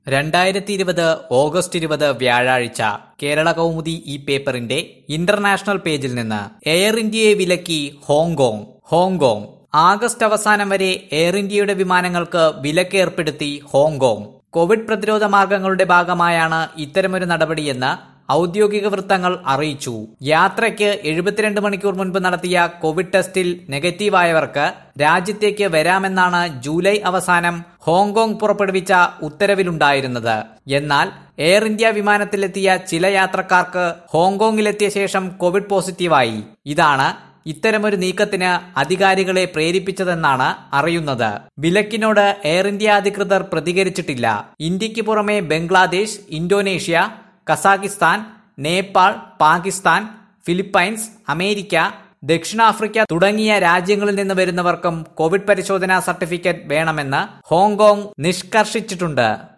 രണ്ടായിരത്തി ഇരുപത് ഓഗസ്റ്റ് ഇരുപത് വ്യാഴാഴ്ച കേരള കൗമുദി ഈ പേപ്പറിന്റെ ഇന്റർനാഷണൽ പേജിൽ നിന്ന് എയർ ഇന്ത്യയെ വിലക്കി ഹോങ്കോങ് ഹോങ്കോങ് ആഗസ്റ്റ് അവസാനം വരെ എയർ ഇന്ത്യയുടെ വിമാനങ്ങൾക്ക് വിലക്ക് ഏർപ്പെടുത്തി ഹോങ്കോങ് കോവിഡ് പ്രതിരോധ മാർഗങ്ങളുടെ ഭാഗമായാണ് ഇത്തരമൊരു നടപടിയെന്ന് ഔദ്യോഗിക വൃത്തങ്ങൾ അറിയിച്ചു യാത്രയ്ക്ക് എഴുപത്തിരണ്ട് മണിക്കൂർ മുൻപ് നടത്തിയ കോവിഡ് ടെസ്റ്റിൽ നെഗറ്റീവായവർക്ക് രാജ്യത്തേക്ക് വരാമെന്നാണ് ജൂലൈ അവസാനം ഹോങ്കോങ് പുറപ്പെടുവിച്ച ഉത്തരവിലുണ്ടായിരുന്നത് എന്നാൽ എയർ ഇന്ത്യ വിമാനത്തിലെത്തിയ ചില യാത്രക്കാർക്ക് ഹോങ്കോങ്ങിലെത്തിയ ശേഷം കോവിഡ് പോസിറ്റീവായി ഇതാണ് ഇത്തരമൊരു നീക്കത്തിന് അധികാരികളെ പ്രേരിപ്പിച്ചതെന്നാണ് അറിയുന്നത് വിലക്കിനോട് എയർ ഇന്ത്യ അധികൃതർ പ്രതികരിച്ചിട്ടില്ല ഇന്ത്യക്ക് പുറമെ Bangladesh Indonesia Kazakhstan Nepal Pakistan Philippines America ദക്ഷിണാഫ്രിക്ക തുടങ്ങിയ രാജ്യങ്ങളിൽ നിന്ന് വരുന്നവർക്കും കോവിഡ് പരിശോധനാ സർട്ടിഫിക്കറ്റ് വേണമെന്ന് ഹോങ്കോങ് നിഷ്കർഷിച്ചിട്ടുണ്ട്